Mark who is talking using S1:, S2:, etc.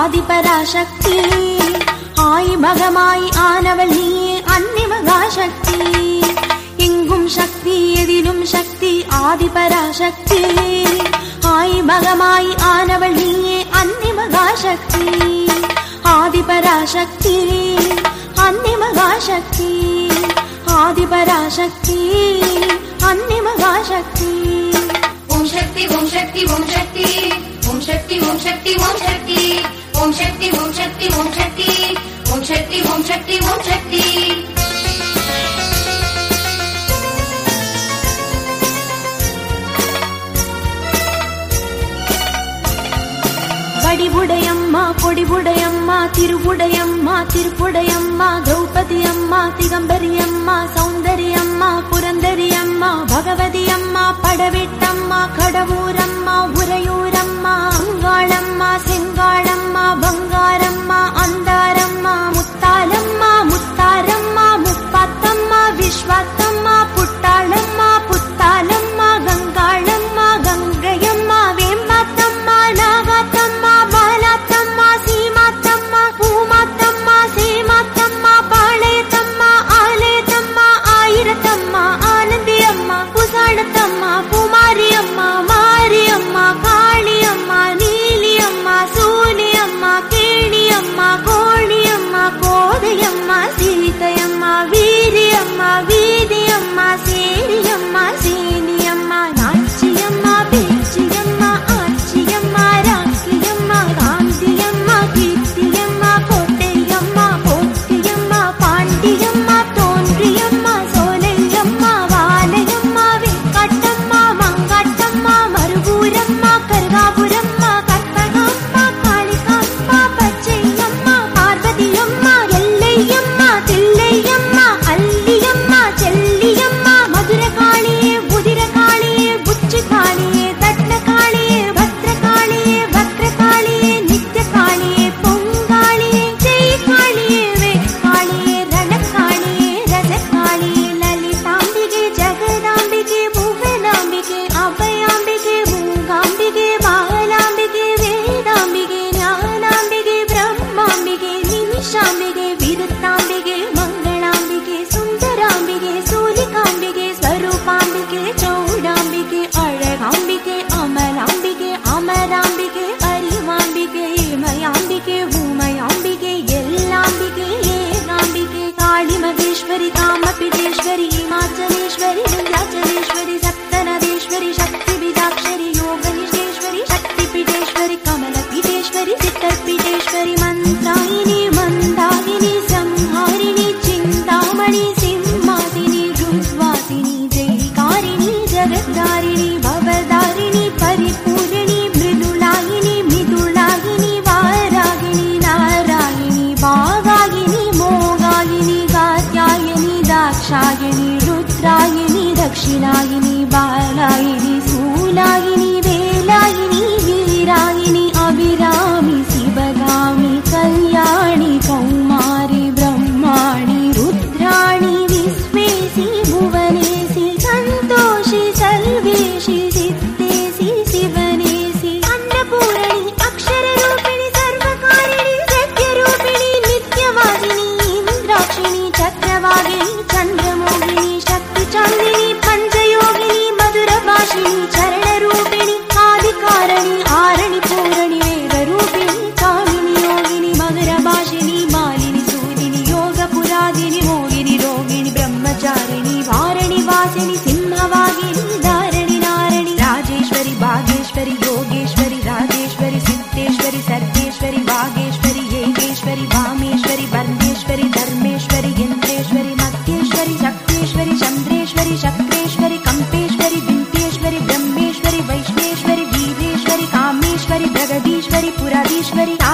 S1: ஆதிபராசக்தி ஆய் மகமாய் ஆனவள் நீயே அன்னி மகாசக்தி எங்கும் சக்தி எதிலும் சக்தி ஆதிபராசக்தி ஆய் மகமாய் ஆனவள் நீயே அன்னி மகாசக்தி ஆதிபராசக்தி அன்னி மகாசக்தி ஆதிபராசக்தி அன்னி மகாசக்தி
S2: ஓம் சக்தி ஓம் சக்தி ஓம் சக்தி ஓம் சக்தி ஓம் சக்தி ஓம் சக்தி ஓம் சக்தி ஓம் சக்தி ஓம் சக்தி ஓம் சக்தி ஓம் சக்தி ஓம் சக்தி
S1: வடிவுடையம்மா பொடிவுடையம்மா திருவுடையம்மா திருப்புடையம்மா திரௌபதி அம்மா திகம்பரி அம்மா சௌந்தரி அம்மா புரந்தரி அம்மா பகவதி அம்மா படவெட்டம்மா கடவுரம்மா உறையூரம்மா அங்காளம்மா செங்காளம்மா பங்காரம்மா அந்தாரம்மா முத்தாலம்மா முத்தாரம்மா முப்பாத்தம்மா விஸ்வாத்தம்மா புட்டாளம்மா புத்தாலம்மா கங்காளம்மா கங்கையம்மா வேம்பாத்தம்மா நாகாத்தம்மா பாலாத்தம்மா சீமாத்தம்மா பூமாத்தம்மா சீமாத்தம்மா பாளையத்தம்மா ஆலயத்தம்மா ஆயிரத்தம்மா ஆனந்தியம்மா புசாணத்தம்மா குமாரியம்மா மாரியம்மா காளியம்மா நீலியம்மா சூலியம்மா கேணியம்மா கோணியம்மா கோதையம்மா சீதையம்மா வீரியம்மா வீதியம்மா சேரியம்மா சேனியம்மா நாச்சியம்மா பேச்சியம்மா ஆச்சியம்மா ராக்கியம்மா காந்தியம்மா கீர்த்தியம்மா கோட்டையம்மா போத்தியம்மா பாண்டியம்மா தோன்றியம்மா சோலையம்மா வாலையம்மா வெங்கட்டம்மா மங்காட்டம்மா மருகூரம்மா கருகாபுரம்மா கற்பகம்மா காளிகாம்மா பச்சையம்மா பார்வதியம்மா எல்லையம்மா தில்லையம்மா அல்லியம்மா செல்லியம்மா மதுரகாளியே உதிரகாளியே புச்சுகாளியே தட்னகாளியே பத்ரகாளியே வக்ரகாளியே நித்தியகாளியே பொங்காளியே ஜெயகாளியே வேகாளியே ரணகாளியே ரசகாளியே லலிதாம்பிகே ஜெகதாம்பிகே புவனாம்பிகே அபயாம்பிகே மூகாம்பிகே பாலாம்பிகே வேதாம்பிகே ஞானாம்பிகே பிரம்மாம்பிகே நிமிஷாம்பிகே விருத்தாம்பிகே மங்களாம்பிகே சுந்தராம்பிகே சூலிகாம்பிகே ஸ்வரூபாம்பிகே சௌடாம்பிகே அழகாம்பிகே அமலாம்பிகே அமராம்பிகே அறிவாம்பிகே இமயாம்பிகே ஊமயாம்பிகே எல்லாம்பிகே ஏகாம்பிகே காளி மகேஸ்வரி காமபிதேஸ்வரி இமாச்சலேஸ்வரி விந்தியாச்சலேஸ்வரி சப்தநதேஸ்வரி சக்தி பீஜாட்சரி யோகனிஷேஸ்வரி சக்தி பீடேஸ்வரி கமலபீடேஸ்வரி சித்தர்பீடேஸ்வரி மந்தாயினி மந்தாகினி சம்ஹாரிணி சிந்தாமணி சிம்மாதினி ருத்வாசினி ஜெய்காரிணி ஜகத்தாரிணி பவதாரிணி பரிபூரணி மிருதுளாயினி மிதுளாயினி வாராகினி நாராயணி பாகாயினி மோகாயினி காத்யாயனி தாக்ஷாயணி ருத்ராயினி தக்ஷிணாயினி பாலாயினி சூலாயினி வேலாயினி வீராயினி அபிராமி சிவகாமி கல்யாணி கௌமாரி பிரம்மாணி ருத்ராணி விஸ்வேசி புவனேசி சந்தோஷி சர்வேஷி சித்தேசி சிவனேசி அன்னபூரணி அக்ஷரரூபிணி சர்வகாரிணி சத்யரூபிணி நித்யவாதினி இந்திராட்சிணி சக்கரவாகினி சந்திரமோகினி சக்தி சாந்தினி பஞ்சயோகினி மதுரபாஷினி சரணரூபிணி ஆதிகாரணி ஆரணி பூரணி வேதரூபிணி காமினி யோகினி மகரபாஷினி மாலினி சூதினி யோக புராதினி மோகினி ரோகிணி பிரம்மச்சாரிணி வாரணி வாசினி சிம்மவாகினி தாரணி நாரணி ராஜேஸ்வரி பாகேஸ்வரி யோகேஸ்வரி ராஜேஸ்வரி சித்தேஸ்வரி சர்வேஸ்வரி வாகேஸ்வரி ஏகேஸ்வரி வாமேஸ்வரி பர்மேஸ்வரி தர்மேஸ்வரி யந்திரேஸ்வரி மத்தியேஸ்வரி சக்தேஸ்வரி சந்திரேஸ்வரி சக்ரேஸ்வரி கம்பேஸ்வரி விந்தேஸ்வரி பிரம்மேஸ்வரி வைஷ்ணேஸ்வரி வீரேஸ்வரி காமேஸ்வரி பிரகதீஸ்வரி புராதீஸ்வரி